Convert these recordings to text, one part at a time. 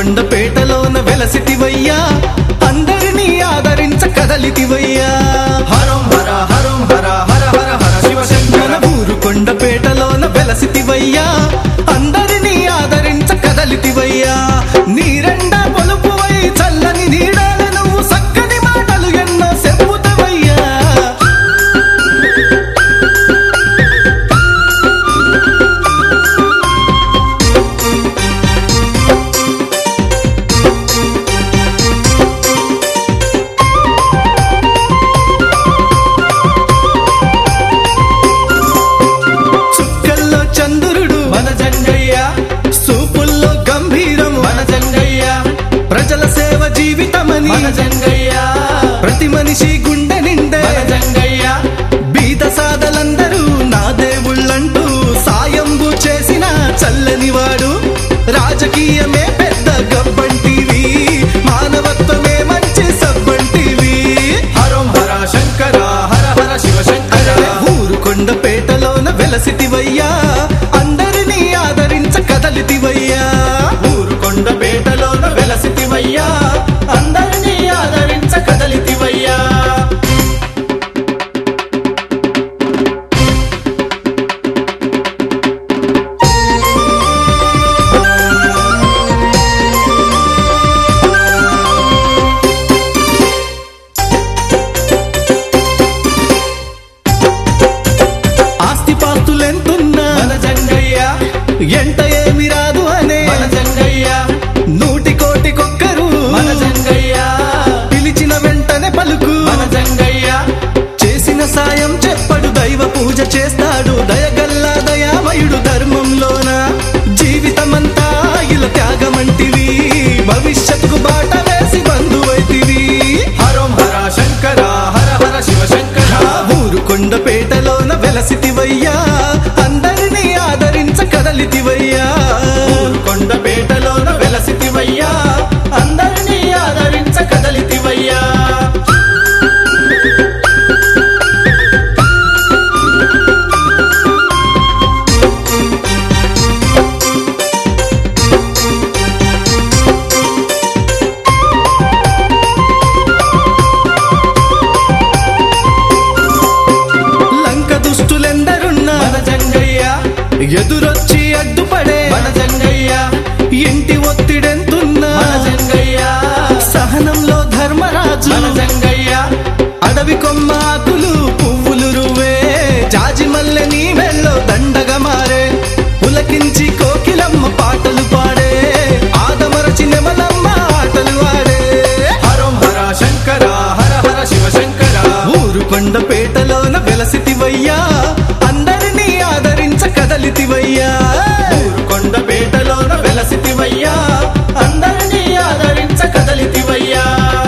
కొండపేటలోన వెలసితివయ్యా అందరినీ ఆదరించ కదలితివయ్యా హరం హర హరం హర హర హర హర శివశంకర మన ఊరు కొండపేటలోన వెలసితివయ్యా అందరినీ ఆదరించ కదలితివయ్యా నీరెండ పొలుపువై చల్లని నీడాల నువ్వు సక్కని మాటలు ఎన్నో చెప్పుతవయ్యా చుక్కల్లో చంద్రుడు మన జంగయ్య సూపుల్లో గంభీరం మన జంగయ్య ప్రజల సేవ జీవితమని మన జంగయ్య ప్రతి మనిషి గుండె నిండే మన జంగయ్య బీద సాదలందరూ నా దేవుళ్ళంటూ సాయంబు చేసిన చల్లని వాడు రాజకీయమే పెద్ద గబ్బంటివి మానవత్వమే మంచి సబ్బంటివి హరం హర శంకర హర హర శివశంకర ఊరు కొండపేటలోన వెలసితివయ్యా అందరినీ ఆదరించ కదలితివయ్యా ఊరు కొండపేటలోన వెలసితివయ్యా అందరినీ ఆదరించ కదలితివయ్యా ఆస్తిపాస్తులెంతున్నా మన జంగయ్య ఎంట ఏమి రాదు అనే మన జంగయ్య నూటి కోటికొక్కరు మన జంగయ్య పిలిచిన వెంటనే పలుకు మన జంగయ్య చేసిన సాయం చెప్పడు దైవ పూజ చేస్తాడు దయగల్లా దయామయుడు ధర్మంలోన జీవితమంతా ఇలా త్యాగమంటివి భవిష్యత్తుకు బాట వేసి బంధువైతివి హరం హర శంకర హర హర శివశంకర ఊరు కొండపేటలోన వెలసితివయ్యా అందరినీ ఆదరించ కదలితివయ్యా ఊరు కొండపేటలోన వెలసితివయ్యా అందరినీ ఆదరించ కదలితివయ్యా లంక దుష్టులెందరున్నా మన జంగయ్య ఎదురొచ్చి అడ్డుపడే మన జంగయ్య ఇంటి ఒత్తిడెంతున్నా మన జంగయ్య సహనంలో ధర్మరాజు మన జంగయ్య అడవి కొమ్మ ఆకులు పువ్వులు రువే జాజి మల్లె నీ మెల్లో దండగా మారే పులకించి కోకిలమ్మ పాటలు పాడే ఆదమరచి నెమలమ్మ ఆటలు ఆడే హరం హర శంకర హర హర శివశంకర ఊరు కొండపేటలోన వెలసితివయ్యా అందరినీ ఆదరించ కదలితివయ్యా ఊరు కొండపేటలోన వెలసితివయ్యా అందరినీ ఆదరించ కదలితివయ్యా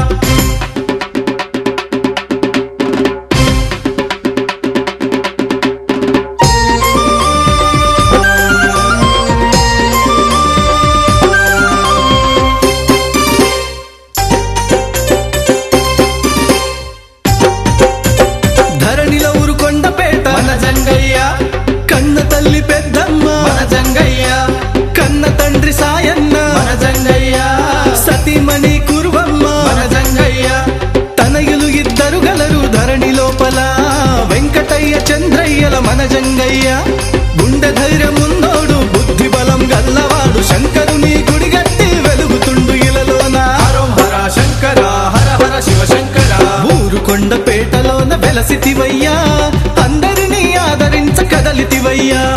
ధరణిలో ఊరు కొండపేట మన జంగయ్య కన్న తల్లి పెద్దమ్మ మన జంగయ్య కన్న తండ్రి సాయన్న మన జంగయ్య సతీమణి కురువమ్మ మన జంగయ్య తనయులు ఇద్దరు గలరు ధరణి లోపల వెంకటయ్య చంద్రయ్యల మన జంగయ్య గుండె ధైర్యమున్నోడు బుద్ధి బలం గల్లవాడు శంకరుని గుడిగట్టి వెలుగుతుండు ఇలలోన హరం హర శంకర హర హర శివశంకర ఊరు కొండపేటలోన వెలసితివయ్యా అందరినీ ఆదరించ కదలితివయ్యా